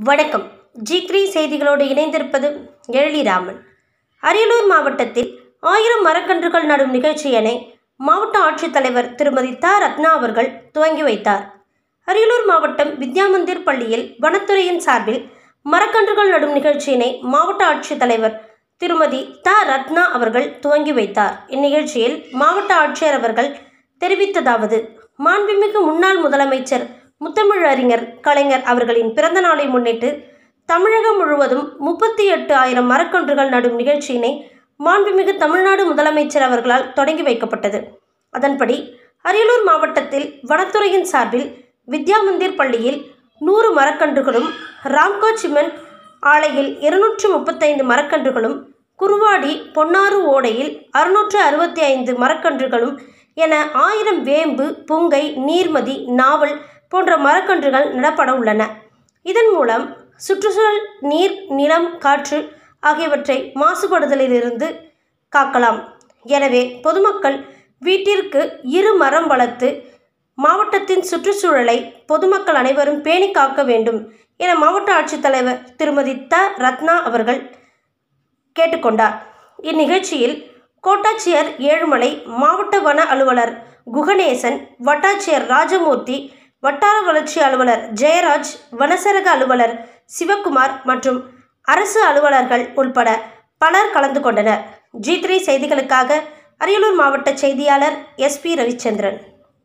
வணக்கம் G three செய்திகளோடு இணைந்திருப்பது எழிலிராமன் அரியலூர் மாவட்டத்தில் ஆயிரம் மரக்கன்றுகள் நடும் நிகழ்ச்சியினை மாவட்ட ஆட்சித்தலைவர் திருமதி த ரத்னா அவர்கள் துவங்கி வைத்தார் அரியலூர் மாவட்டம் வித்யாமந்திர் பள்ளியில் வனத்துறையின் சார்பில் மரக்கன்றுகள் நடும் நிகழ்ச்சியினை மாவட்ட ஆட்சித்தலைவர் திருமதி த ரத்னா அவர்கள் துவங்கி வைத்தார் இந்நிகழ்ச்சியில் மாவட்ட ஆட்சியர் அவர்கள் தெரிவித்ததாவது மாண்புமிகு முன்னாள் முதலமைச்சர் முத்தமிழறிஞர் கலைஞர் அவர்களின் பிறந்த நாளை முன்னிட்டு தமிழகம் முழுவதும் முப்பத்தி எட்டு ஆயிரம் மரக்கன்றுகள் நடும் நிகழ்ச்சியினை மாண்புமிகு தமிழ்நாடு முதலமைச்சர் அவர்களால் தொடங்கி வைக்கப்பட்டது அதன்படி அரியலூர் மாவட்டத்தில் வனத்துறையின் சார்பில் வித்யாமந்திர் பள்ளியில் நூறு மரக்கன்றுகளும் ராம்கோ சிமெண்ட் ஆலையில் இருநூற்று முப்பத்தைந்து மரக்கன்றுகளும் குருவாடி பொன்னாறு ஓடையில் அறுநூற்று அறுபத்தி ஐந்து மரக்கன்றுகளும் என ஆயிரம் வேம்பு புங்கை நீர்மதி நாவல் போன்ற மரக்கன்றுகள் நடப்பட உள்ளன இதன் மூலம் சுற்றுச்சூழல் நீர் நிலம் காற்று ஆகியவற்றை மாசுபடுதலிலிருந்து காக்கலாம் எனவே பொதுமக்கள் வீட்டிற்கு இரு மரம் வளர்த்து மாவட்டத்தின் சுற்றுச்சூழலை பொதுமக்கள் அனைவரும் பேணி காக்க வேண்டும் என மாவட்ட ஆட்சித்தலைவர் திருமதி த ரத்னா அவர்கள் கேட்டுக்கொண்டார் இந்நிகழ்ச்சியில் கோட்டாட்சியர் ஏழுமலை மாவட்ட வன அலுவலர் குகணேசன் வட்டாட்சியர் ராஜமூர்த்தி வட்டார வளர்ச்சி அலுவலர் ஜெயராஜ் வனசரக அலுவலர் சிவக்குமார் மற்றும் அரசு அலுவலர்கள் உள்பட பலர் கலந்து கொண்டனர் ஜி த்ரீ செய்திகளுக்காக அரியலூர் மாவட்ட செய்தியாளர் எஸ்பி ரவிச்சந்திரன்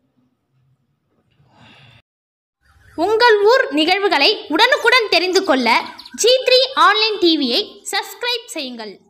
உங்கள் ஊர் நிகழ்வுகளை உடனுக்குடன் தெரிந்து கொள்ள ஜி த்ரீ ஆன்லைன் டிவியை சப்ஸ்கிரைப் செய்யுங்கள்